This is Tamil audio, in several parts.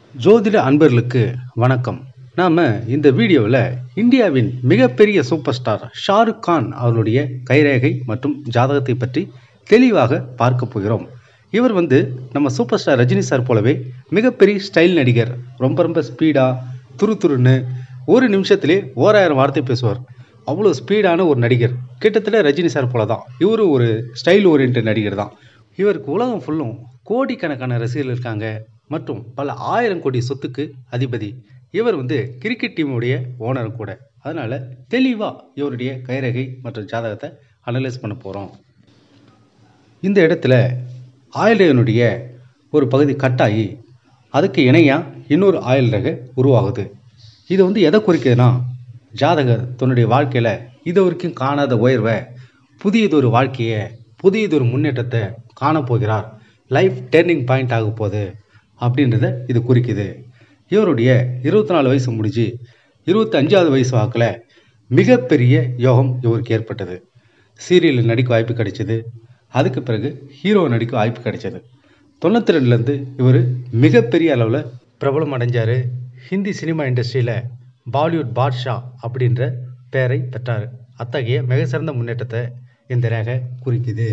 ஜோதிட அன்பர்களுக்கு வணக்கம் நாம் இந்த வீடியோவில் இந்தியாவின் மிகப்பெரிய சூப்பர் ஸ்டார் ஷாருக் கான் அவருடைய கைரேகை மற்றும் ஜாதகத்தை பற்றி தெளிவாக பார்க்க போகிறோம் இவர் வந்து நம்ம சூப்பர் ஸ்டார் ரஜினி சார் போலவே மிகப்பெரிய ஸ்டைல் நடிகர் ரொம்ப ரொம்ப ஸ்பீடாக துரு துருன்னு ஒரு நிமிஷத்திலே ஓராயிரம் வார்த்தை பேசுவார் அவ்வளோ ஸ்பீடான ஒரு நடிகர் கிட்டத்தட்ட ரஜினி சார் போல தான் இவரும் ஒரு ஸ்டைல் ஓரியன்ட் நடிகர் தான் இவருக்கு உலகம் ஃபுல்லும் கோடிக்கணக்கான ரசிகர்கள் இருக்காங்க மற்றும் பல ஆயிரம் கோடி சொத்துக்கு அதிபதி இவர் வந்து கிரிக்கெட் டீமுடைய ஓனரும் கூட அதனால் தெளிவாக இவருடைய கைரேகை மற்றும் ஜாதகத்தை அனலைஸ் பண்ண போகிறோம் இந்த இடத்துல ஆயில் ரேகனுடைய ஒரு பகுதி கட்டாகி அதுக்கு இணையாக இன்னொரு ஆயில் ரேகை உருவாகுது இது வந்து எதை குறிக்குதுன்னா ஜாதகர் தன்னுடைய வாழ்க்கையில் இது வரைக்கும் காணாத உயர்வை புதியதொரு வாழ்க்கையை புதியதொரு முன்னேற்றத்தை காணப்போகிறார் லைஃப் டேர்னிங் பாயிண்ட் ஆக போகுது அப்படின்றத இது குறிக்குது இவருடைய இருபத்தி நாலு வயசு முடிஞ்சு இருபத்தி அஞ்சாவது வயசு வாக்கில் மிகப்பெரிய யோகம் இவருக்கு ஏற்பட்டது சீரியலில் நடிக்க வாய்ப்பு கிடைச்சது அதுக்கு பிறகு ஹீரோ நடிக்க வாய்ப்பு கிடைச்சது தொண்ணூற்றி ரெண்டுலேருந்து இவர் மிகப்பெரிய அளவில் பிரபலம் அடைஞ்சார் ஹிந்தி சினிமா இண்டஸ்ட்ரியில் பாலிவுட் பாட்ஷா அப்படின்ற பெயரை பெற்றார் அத்தகைய மிக சிறந்த முன்னேற்றத்தை இந்த ரேகை குறிக்குது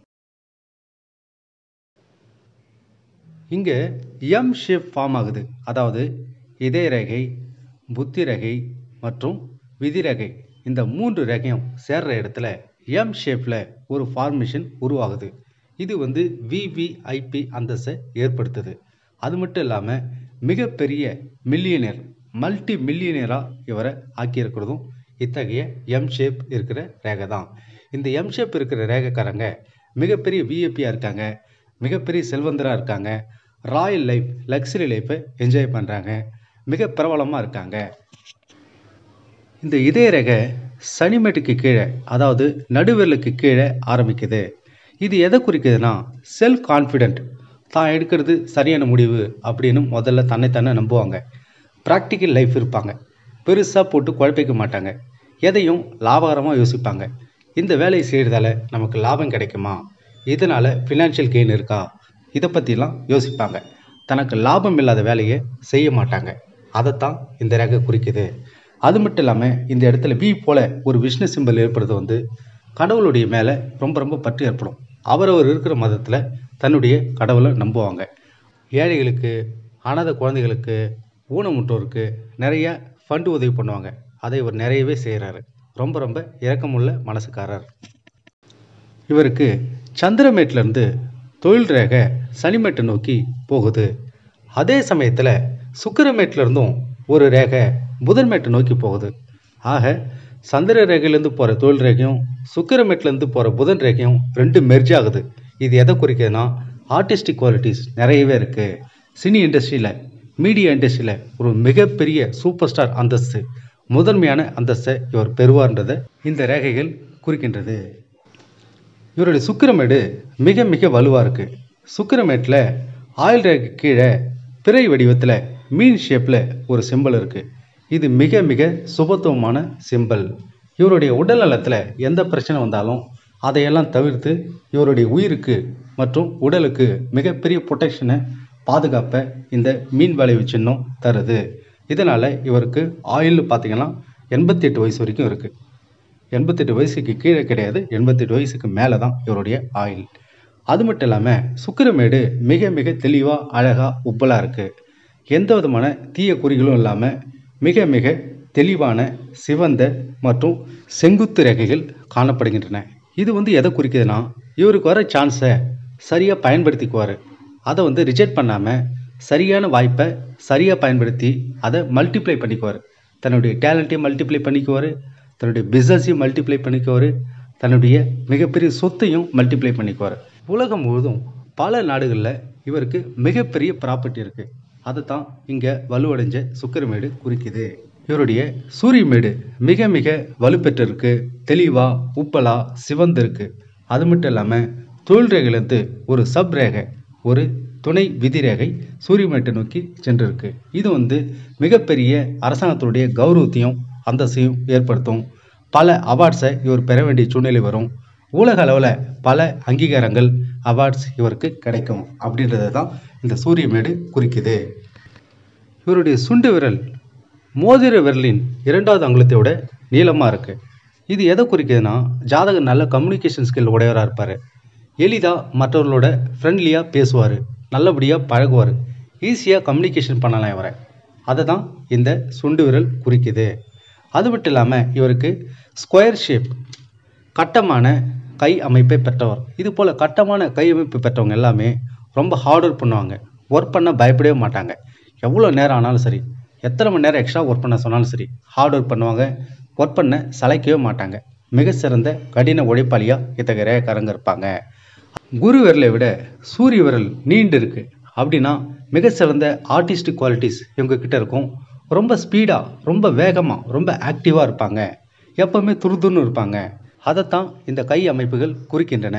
இங்கே எம் ஷேப் ஃபார்ம் ஆகுது அதாவது இதய ரேகை புத்தி ரேகை மற்றும் விதி ரேகை இந்த மூன்று ரேகையும் சேர்ற இடத்துல எம் ஷேப்பில் ஒரு ஃபார்மேஷன் உருவாகுது இது வந்து விவிஐபி அந்தஸ்தை ஏற்படுத்துது அது மட்டும் இல்லாமல் மிகப்பெரிய மில்லியனர் மல்டி மில்லியனராக இவரை ஆக்கியிருக்கிறதும் இத்தகைய எம் ஷேப் இருக்கிற ரேகை தான் இந்த எம் ஷேப் இருக்கிற ரேகைக்காரங்க மிகப்பெரிய விஐபியாக இருக்காங்க மிகப்பெரிய செல்வந்தராக இருக்காங்க ராயல் லைஃப் லக்ஸரி லைஃப்பை என்ஜாய் பண்ணுறாங்க மிக பிரபலமாக இருக்காங்க இந்த இதய ரேகை சனிமேட்டுக்கு கீழே அதாவது நடுவிரலுக்கு கீழே ஆரம்பிக்குது இது எதை குறிக்குதுன்னா செல்ஃப் கான்ஃபிடென்ட் தான் எடுக்கிறது சரியான முடிவு அப்படின்னு முதல்ல தன்னைத்தானே நம்புவாங்க ப்ராக்டிக்கல் லைஃப் இருப்பாங்க பெருசாக போட்டு குழப்பிக்க மாட்டாங்க எதையும் லாபகரமாக யோசிப்பாங்க இந்த வேலையை செய்கிறதால நமக்கு லாபம் கிடைக்குமா இதனால் ஃபினான்ஷியல் கெயின் இருக்கா இதை பற்றிலாம் யோசிப்பாங்க தனக்கு லாபம் இல்லாத வேலையை செய்ய மாட்டாங்க அதைத்தான் இந்த ரேகை குறிக்குது அது மட்டும் இல்லாமல் இந்த இடத்துல பி போல ஒரு விஷ்ணு சிம்பல் ஏற்படுறது வந்து கடவுளுடைய மேலே ரொம்ப ரொம்ப பற்று ஏற்படும் அவரவர் இருக்கிற மதத்தில் தன்னுடைய கடவுளை நம்புவாங்க ஏழைகளுக்கு அனாத குழந்தைகளுக்கு ஊனமுற்றோருக்கு நிறைய ஃபண்டு உதவி பண்ணுவாங்க அதை இவர் நிறையவே செய்கிறாரு ரொம்ப ரொம்ப இரக்கமுள்ள மனசுக்காரர் இவருக்கு சந்திரமேட்லேருந்து தொழில் ரேகை சனிமேட்டை நோக்கி போகுது அதே சமயத்தில் சுக்கிரமேட்லேருந்தும் ஒரு ரேகை புதன்மேட்டை நோக்கி போகுது ஆக சந்திர ரேகையிலேருந்து போகிற தொழில் ரேகையும் சுக்கிரமேட்லேருந்து போகிற புதன் ரேகையும் ரெண்டு மெர்ஜ் ஆகுது இது எதை குறிக்குதுன்னா ஆர்டிஸ்டிக் குவாலிட்டிஸ் நிறையவே இருக்குது சினி இண்டஸ்ட்ரியில் மீடியா இண்டஸ்ட்ரியில் ஒரு மிகப்பெரிய சூப்பர் ஸ்டார் அந்தஸ்து முதன்மையான அந்தஸ்தை இவர் பெறுவார்ன்றதை இந்த ரேகைகள் குறிக்கின்றது இவருடைய சுக்கிரமேடு மிக மிக வலுவாக இருக்குது சுக்கிரமேட்டில் ஆயில் ரேகை கீழே பிறை வடிவத்தில் மீன் ஷேப்பில் ஒரு சிம்பல் இருக்குது இது மிக மிக சுபத்துவமான சிம்பல் இவருடைய உடல் நலத்தில் எந்த பிரச்சனை வந்தாலும் அதையெல்லாம் தவிர்த்து இவருடைய உயிருக்கு மற்றும் உடலுக்கு மிகப்பெரிய ப்ரொடெக்ஷனை பாதுகாப்பை இந்த மீன் வளைவு சின்னம் தருது இதனால் இவருக்கு ஆயில் பார்த்தீங்கன்னா எண்பத்தி எட்டு வயசு வரைக்கும் இருக்குது எண்பத்தெட்டு வயசுக்கு கீழே கிடையாது எண்பத்தெட்டு வயசுக்கு மேலே தான் இவருடைய ஆயில் அது மட்டும் இல்லாமல் சுக்கிரமேடு மிக மிக தெளிவாக அழகாக உப்பலாக இருக்குது எந்த விதமான தீய குறிகளும் இல்லாமல் மிக மிக தெளிவான சிவந்த மற்றும் செங்குத்து ரேகைகள் காணப்படுகின்றன இது வந்து எதை குறிக்குதுன்னா இவருக்கு வர சான்ஸை சரியாக பயன்படுத்திக்குவார் அதை வந்து ரிஜெக்ட் பண்ணாமல் சரியான வாய்ப்பை சரியாக பயன்படுத்தி அதை மல்டிப்ளை பண்ணிக்குவார் தன்னுடைய டேலண்ட்டையும் மல்டிப்ளை பண்ணிக்குவார் தன்னுடைய பிஸ்னஸையும் மல்டிப்ளை பண்ணிக்குவார் தன்னுடைய மிகப்பெரிய சொத்தையும் மல்டிப்ளை பண்ணிக்குவார் உலகம் முழுவதும் பல நாடுகளில் இவருக்கு மிகப்பெரிய ப்ராப்பர்ட்டி இருக்குது அதை தான் இங்கே வலுவடைஞ்ச சுக்கிரமேடு குறிக்குது இவருடைய சூரியமேடு மிக மிக வலுப்பெற்றிருக்கு தெளிவாக உப்பலா சிவந்திருக்கு அது மட்டும் இல்லாமல் தொழில் ரேகையிலேருந்து ஒரு சப் ரேகை ஒரு துணை விதி ரேகை சூரியமேட்டை நோக்கி சென்றிருக்கு இது வந்து மிகப்பெரிய அரசாங்கத்தினுடைய கௌரவத்தையும் அந்தஸ்தையும் ஏற்படுத்தும் பல அவார்ட்ஸை இவர் பெற வேண்டிய சூழ்நிலை வரும் உலக அளவில் பல அங்கீகாரங்கள் அவார்ட்ஸ் இவருக்கு கிடைக்கும் அப்படின்றது தான் இந்த சூரியமேடு குறிக்குது இவருடைய சுண்டு விரல் மோதிர விரலின் இரண்டாவது அங்குலத்தை விட நீளமாக இருக்குது இது எதை குறிக்குதுன்னா ஜாதகர் நல்ல கம்யூனிகேஷன் ஸ்கில் உடையவராக இருப்பார் எளிதாக மற்றவர்களோட ஃப்ரெண்ட்லியாக பேசுவார் நல்லபடியாக பழகுவார் ஈஸியாக கம்யூனிகேஷன் பண்ணலாம் இவரை அதை தான் இந்த சுண்டு விரல் குறிக்குது அது மட்டும் இல்லாமல் இவருக்கு ஸ்கொயர் ஷேப் கட்டமான கை அமைப்பை பெற்றவர் இது போல் கட்டமான கை அமைப்பு பெற்றவங்க எல்லாமே ரொம்ப ஹார்ட் ஒர்க் பண்ணுவாங்க ஒர்க் பண்ண பயப்படவே மாட்டாங்க எவ்வளோ நேரம் ஆனாலும் சரி எத்தனை மணி நேரம் எக்ஸ்ட்ரா ஒர்க் பண்ண சொன்னாலும் சரி ஹார்ட் ஒர்க் பண்ணுவாங்க ஒர்க் பண்ண சளைக்கவே மாட்டாங்க மிக சிறந்த கடின உழைப்பாளியாக இத்தகைய ரேகாரங்க இருப்பாங்க குரு விரலை விட சூரிய விரல் நீண்டு இருக்கு அப்படின்னா மிக சிறந்த ஆர்டிஸ்டிக் குவாலிட்டிஸ் இவங்க கிட்ட இருக்கும் ரொம்ப ஸ்பீடாக ரொம்ப வேகமாக ரொம்ப ஆக்டிவாக இருப்பாங்க எப்பவுமே துருதுன்னு இருப்பாங்க அதைத்தான் இந்த கை அமைப்புகள் குறிக்கின்றன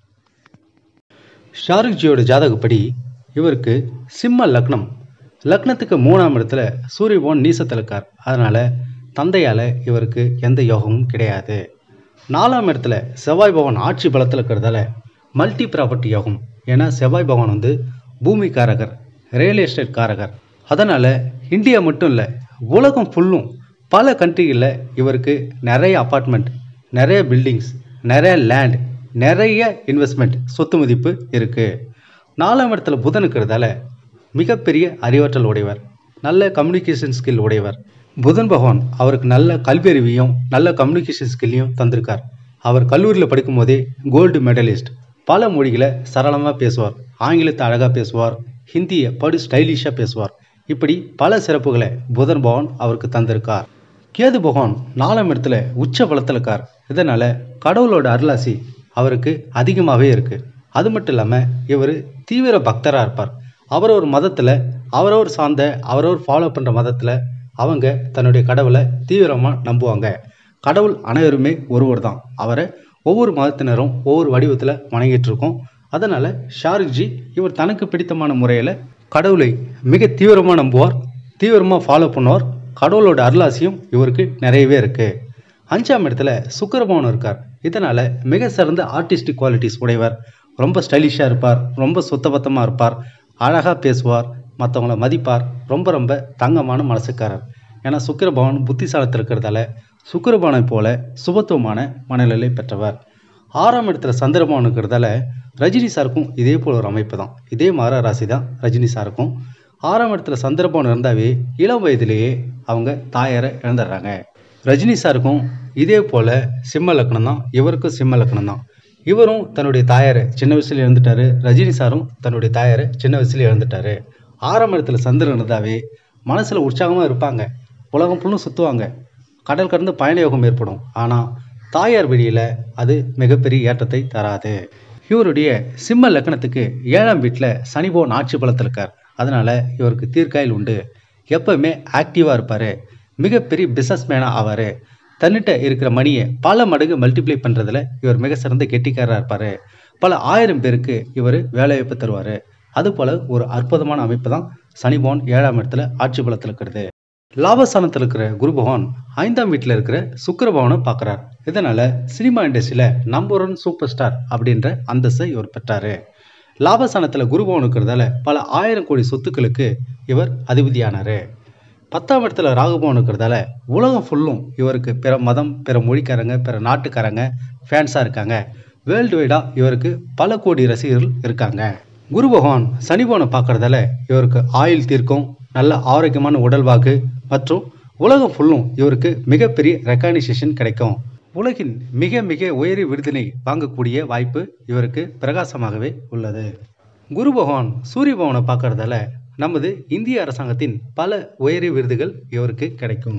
ஷாருக்ஜியோட ஜாதகப்படி இவருக்கு சிம்ம லக்னம் லக்னத்துக்கு மூணாம் இடத்துல சூரிய பவன் நீசத்தில் இருக்கார் அதனால் தந்தையால் இவருக்கு எந்த யோகமும் கிடையாது நாலாம் இடத்துல செவ்வாய் பகவான் ஆட்சி பலத்தில் இருக்கிறதால மல்டி ப்ராப்பர்ட்டி யோகம் ஏன்னா செவ்வாய் பகவான் வந்து பூமி காரகர் ரியல் எஸ்டேட் காரகர் அதனால் இந்தியா மட்டும் இல்லை உலகம் ஃபுல்லும் பல கண்ட்ரிகளில் இவருக்கு நிறைய அப்பார்ட்மெண்ட் நிறைய பில்டிங்ஸ் நிறைய லேண்ட் நிறைய இன்வெஸ்ட்மெண்ட் சொத்து மதிப்பு இருக்குது நாலாம் இடத்துல புதன் இருக்கிறதால மிகப்பெரிய அறிவாற்றல் உடையவர் நல்ல கம்யூனிகேஷன் ஸ்கில் உடையவர் புதன் பகவான் அவருக்கு நல்ல கல்வி அறிவையும் நல்ல கம்யூனிகேஷன் ஸ்கில்லையும் தந்திருக்கார் அவர் கல்லூரியில் படிக்கும்போதே கோல்டு மெடலிஸ்ட் பல மொழிகளை சரளமாக பேசுவார் ஆங்கிலத்தை அழகாக பேசுவார் ஹிந்தியை படு ஸ்டைலிஷாக பேசுவார் இப்படி பல சிறப்புகளை புதன் பகவான் அவருக்கு தந்திருக்கார் கேது பகவான் நாலாம் இடத்துல உச்ச பலத்தில் இருக்கார் இதனால் கடவுளோட அருளாசி அவருக்கு அதிகமாகவே இருக்குது அது மட்டும் இல்லாமல் இவர் தீவிர பக்தராக இருப்பார் அவரவர் மதத்தில் அவரவர் சார்ந்த அவரவர் ஃபாலோ பண்ணுற மதத்தில் அவங்க தன்னுடைய கடவுளை தீவிரமாக நம்புவாங்க கடவுள் அனைவருமே ஒருவர் தான் அவரை ஒவ்வொரு மதத்தினரும் ஒவ்வொரு வடிவத்தில் வணங்கிட்டு இருக்கோம் அதனால் ஷாருக்ஜி இவர் தனக்கு பிடித்தமான முறையில் கடவுளை மிக தீவிரமாக நம்புவார் தீவிரமாக ஃபாலோ பண்ணுவார் கடவுளோட அருளாசியும் இவருக்கு நிறையவே இருக்குது அஞ்சாம் இடத்துல சுக்கரபவன் இருக்கார் இதனால் மிக சிறந்த ஆர்டிஸ்டிக் குவாலிட்டிஸ் உடையவர் ரொம்ப ஸ்டைலிஷாக இருப்பார் ரொம்ப சுத்தபத்தமாக இருப்பார் அழகாக பேசுவார் மற்றவங்கள மதிப்பார் ரொம்ப ரொம்ப தங்கமான மனசுக்காரர் ஏன்னா சுக்கிரபவன் புத்திசாலத்தில் இருக்கிறதால சுக்கிரபவனை போல சுபத்துவமான மனநிலை பெற்றவர் ஆறாம் இடத்துல சந்திரபவன் இருக்கிறதால ரஜினி சாருக்கும் இதே போல் ஒரு அமைப்பு தான் இதே மாற ராசி தான் ரஜினி சாருக்கும் ஆறாம் இடத்துல சந்திரபவன் இருந்தாவே இளம் வயதிலேயே அவங்க தாயாரை இழந்துடுறாங்க ரஜினி சாருக்கும் இதே போல் சிம்ம லக்னம் தான் இவருக்கும் சிம்ம லக்னம் தான் இவரும் தன்னுடைய தாயாரை சின்ன வயசுல இழந்துட்டாரு ரஜினி சாரும் தன்னுடைய தாயாரை சின்ன வயசுல இழந்துட்டாரு ஆறாம் இடத்துல சந்திரன் இருந்தாவே மனசில் உற்சாகமாக இருப்பாங்க உலகம் ஃபுல்லும் சுற்றுவாங்க கடல் கடந்து பயண யோகம் ஏற்படும் ஆனால் தாயார் வழியில் அது மிகப்பெரிய ஏற்றத்தை தராது இவருடைய சிம்ம லக்னத்துக்கு ஏழாம் வீட்டில் சனிபோன் ஆட்சி பலத்தில் இருக்கார் அதனால் இவருக்கு தீர்க்காயில் உண்டு எப்பவுமே ஆக்டிவாக இருப்பார் மிகப்பெரிய பிஸ்னஸ் மேனாக ஆவார் தன்னிட்ட இருக்கிற மணியை பல மடங்கு மல்டிப்ளை பண்ணுறதுல இவர் மிக சிறந்த கெட்டிக்காரராக இருப்பார் பல ஆயிரம் பேருக்கு இவர் வேலைவாய்ப்பு தருவார் அதுபோல் ஒரு அற்புதமான அமைப்பு தான் சனிபவன் ஏழாம் இடத்துல ஆட்சி பலத்தில் இருக்கிறது லாபஸ்தானத்தில் இருக்கிற குரு பகவான் ஐந்தாம் வீட்டில் இருக்கிற சுக்கிர பகவானை பார்க்குறார் இதனால் சினிமா இண்டஸ்ட்ரியில் நம்பர் ஒன் சூப்பர் ஸ்டார் அப்படின்ற அந்தஸ்தை இவர் பெற்றார் லாபஸ்தானத்தில் குரு பகவான் இருக்கிறதால பல ஆயிரம் கோடி சொத்துக்களுக்கு இவர் அதிபதியானார் பத்தாம் இடத்துல ராகுபவன் இருக்கிறதால உலகம் ஃபுல்லும் இவருக்கு பிற மதம் பிற மொழிக்காரங்க பிற நாட்டுக்காரங்க ஃபேன்ஸாக இருக்காங்க வேர்ல்டு வைடாக இவருக்கு பல கோடி ரசிகர்கள் இருக்காங்க குரு பகவான் சனி பகவானை பார்க்கறதால இவருக்கு ஆயுள் தீர்க்கும் நல்ல ஆரோக்கியமான உடல்வாக்கு மற்றும் உலகம் ஃபுல்லும் இவருக்கு மிகப்பெரிய ரெக்கானிசேஷன் கிடைக்கும் உலகின் மிக மிக உயரிய விருதினை வாங்கக்கூடிய வாய்ப்பு இவருக்கு பிரகாசமாகவே உள்ளது குரு பகவான் சூரிய பகவானை பார்க்கறதால நமது இந்திய அரசாங்கத்தின் பல உயரிய விருதுகள் இவருக்கு கிடைக்கும்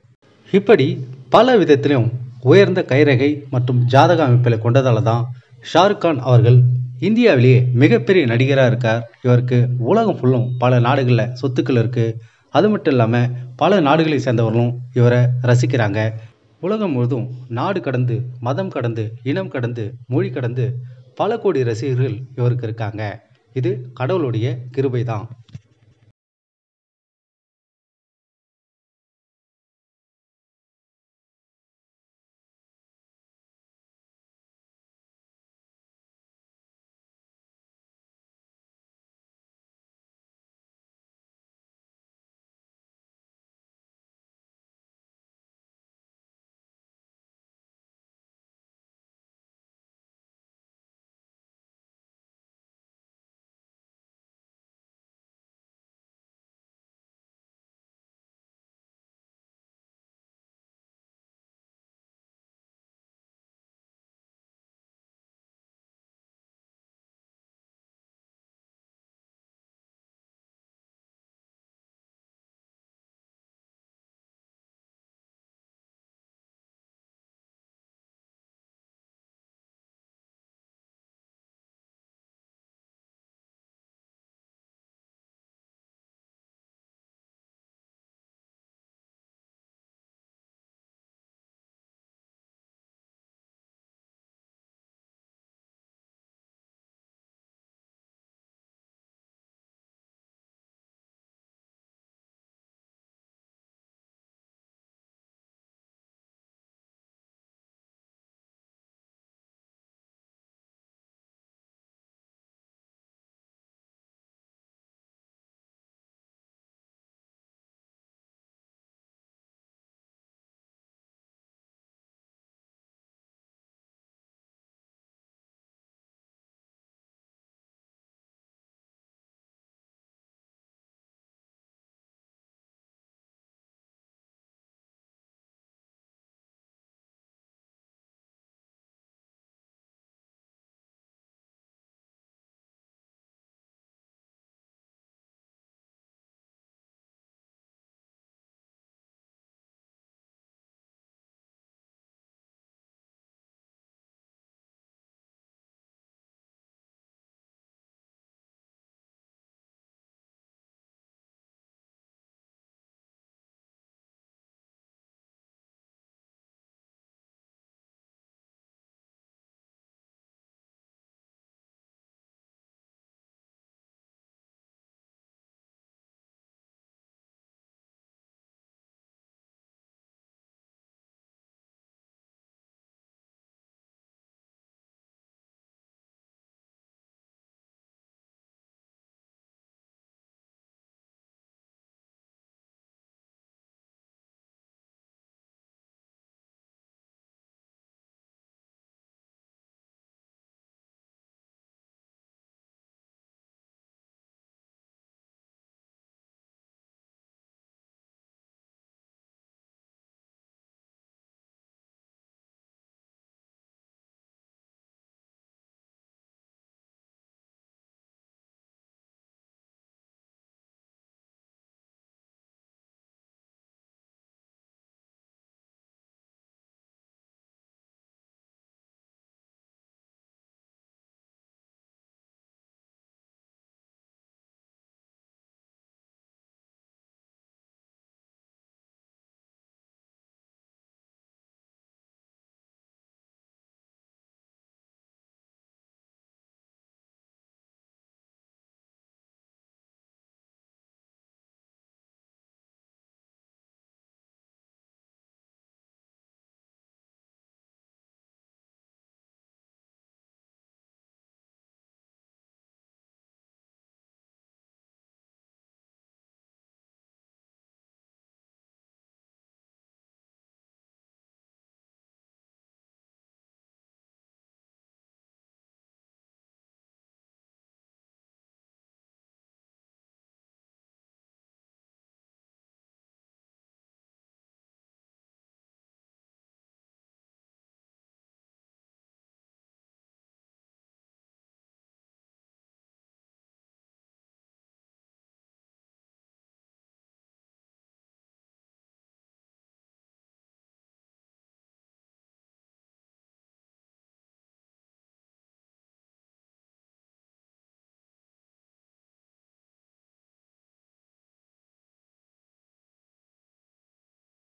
இப்படி பல விதத்திலும் உயர்ந்த கைரேகை மற்றும் ஜாதக அமைப்புகளை கொண்டதால தான் ஷாருக் கான் அவர்கள் இந்தியாவிலேயே மிகப்பெரிய நடிகராக இருக்கார் இவருக்கு உலகம் ஃபுல்லும் பல நாடுகளில் சொத்துக்கள் இருக்குது அது மட்டும் இல்லாமல் பல நாடுகளை சேர்ந்தவர்களும் இவரை ரசிக்கிறாங்க உலகம் முழுதும் நாடு கடந்து மதம் கடந்து இனம் கடந்து மொழி கடந்து பல கோடி ரசிகர்கள் இவருக்கு இருக்காங்க இது கடவுளுடைய கிருபை தான்